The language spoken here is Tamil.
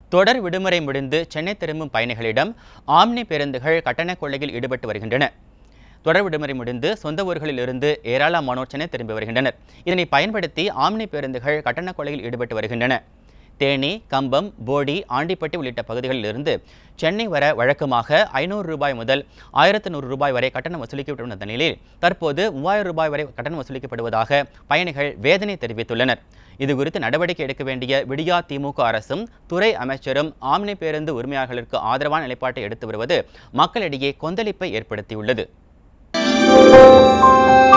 தொடர் விடுமுறை முடிந்து சென்னை திரும்பும் பயணிகளிடம் ஆம்னி பேருந்துகள் கட்டண கொள்ளையில் ஈடுபட்டு வருகின்றன தொடர் விடுமுறை முடிந்து சொந்த ஊர்களில் இருந்து ஏராளமானோர் சென்னை திரும்பி வருகின்றனர் இதனை பயன்படுத்தி ஆம்னி பேருந்துகள் கட்டண கொள்ளையில் ஈடுபட்டு வருகின்றன தேனி கம்பம் போடி ஆண்டிப்பட்டி உள்ளிட்ட பகுதிகளில் இருந்து சென்னை வர வழக்கமாக ஐநூறு ரூபாய் முதல் ஆயிரத்து நூறு ரூபாய் வரை கட்டணம் வசூலிக்கப்பட்டு வந்த நிலையில் தற்போது மூவாயிரம் ரூபாய் வரை கட்டணம் வசூலிக்கப்படுவதாக பயணிகள் வேதனை தெரிவித்துள்ளனர் இது குறித்து நடவடிக்கை எடுக்க வேண்டிய விடியா திமுக அரசும் துறை அமைச்சரும் ஆம்னி பேருந்து உரிமையாளர்களுக்கு ஆதரவான நிலைப்பாட்டை எடுத்து வருவது மக்களிடையே கொந்தளிப்பை ஏற்படுத்தியுள்ளது